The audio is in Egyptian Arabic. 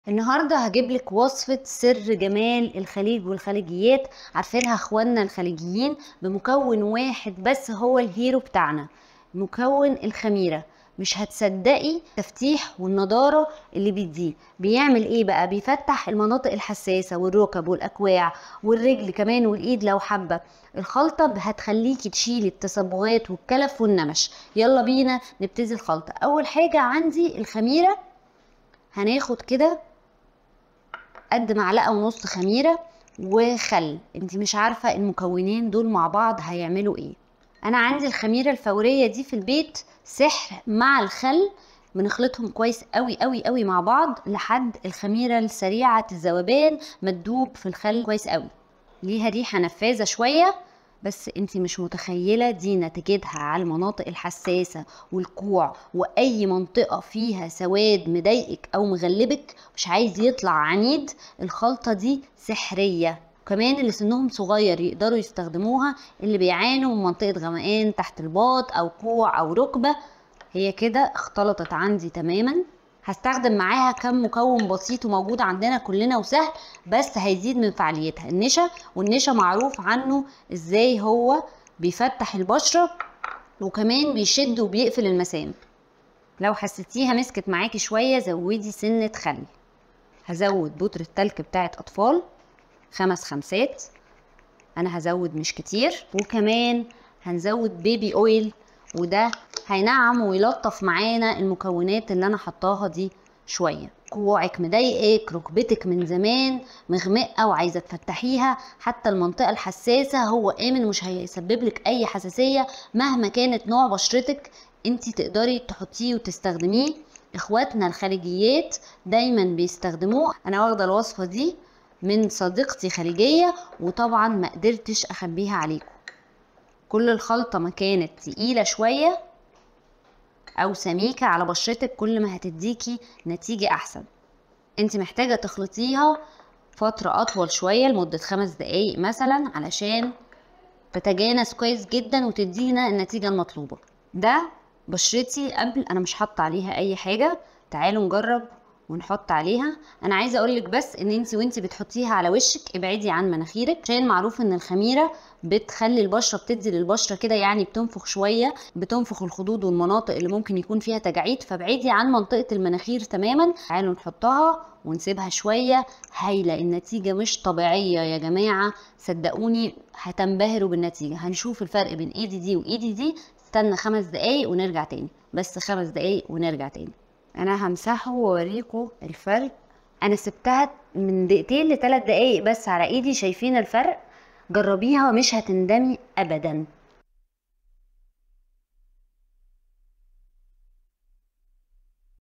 النهارده هجيب لك وصفة سر جمال الخليج والخليجيات عارفينها اخواننا الخليجيين بمكون واحد بس هو الهيرو بتاعنا مكون الخميرة مش هتصدقي تفتيح والنضارة اللي بيديه بيعمل ايه بقى بيفتح المناطق الحساسة والركب والاكواع والرجل كمان والايد لو حابة الخلطة هتخليكي تشيلي التصبغات والكلف والنمش يلا بينا نبتدي الخلطة اول حاجة عندي الخميرة هناخد كده قد معلقه ونص خميره وخل انت مش عارفه المكونين دول مع بعض هيعملوا ايه انا عندي الخميره الفوريه دي في البيت سحر مع الخل بنخلطهم كويس قوي قوي قوي مع بعض لحد الخميره السريعه الذوبان ما تدوب في الخل كويس قوي ليها ريحه نفاذه شويه بس انت مش متخيله دي نتيجتها على المناطق الحساسه والكوع واي منطقه فيها سواد مضايقك او مغلبك مش عايز يطلع عنيد الخلطه دي سحريه كمان اللي سنهم صغير يقدروا يستخدموها اللي بيعانوا من منطقه غمقان تحت الباط او كوع او ركبه هي كده اختلطت عندي تماما هستخدم معاها كم مكون بسيط وموجود عندنا كلنا وسهل بس هيزيد من فعاليتها النشا والنشا معروف عنه ازاي هو بيفتح البشرة وكمان بيشد وبيقفل المسام لو حسيتيها مسكت معاكي شوية زودي سنة خل هزود بودرة تلك بتاعت أطفال خمس خمسات أنا هزود مش كتير وكمان هنزود بيبي أويل وده هينعم ويلطف معانا المكونات اللي انا حطاها دي شويه كوعك مضايقك ركبتك من زمان مغمقه وعايزه تفتحيها حتى المنطقه الحساسه هو امن مش هيسبب لك اي حساسيه مهما كانت نوع بشرتك انت تقدري تحطيه وتستخدميه اخواتنا الخليجيات دايما بيستخدموه انا واخده الوصفه دي من صديقتي خليجيه وطبعا ما قدرتش اخبيها عليكم كل الخلطه ما كانت تقيله شويه او سميكه على بشرتك كل ما هتديكي نتيجه احسن انت محتاجه تخلطيها فتره اطول شويه لمده خمس دقايق مثلا علشان تتجانس كويس جدا وتدينا النتيجه المطلوبه ده بشرتي قبل انا مش حاطه عليها اي حاجه تعالوا نجرب ونحط عليها انا عايزه اقولك بس ان انت وانت بتحطيها على وشك ابعدي عن مناخيرك عشان معروف ان الخميره بتخلي البشره بتدي للبشره كده يعني بتنفخ شويه بتنفخ الخدود والمناطق اللي ممكن يكون فيها تجاعيد فابعدي عن منطقه المناخير تماما تعالوا نحطها ونسيبها شويه هايله النتيجه مش طبيعيه يا جماعه صدقوني هتنبهروا بالنتيجه هنشوف الفرق بين ايدي دي وايدي دي استنى خمس دقايق ونرجع تاني بس خمس دقايق ونرجع تاني انا همسحه واوريكم الفرق انا سبتها من دقيقتين لثلاث دقايق بس على ايدي شايفين الفرق جربيها مش هتندمي ابدا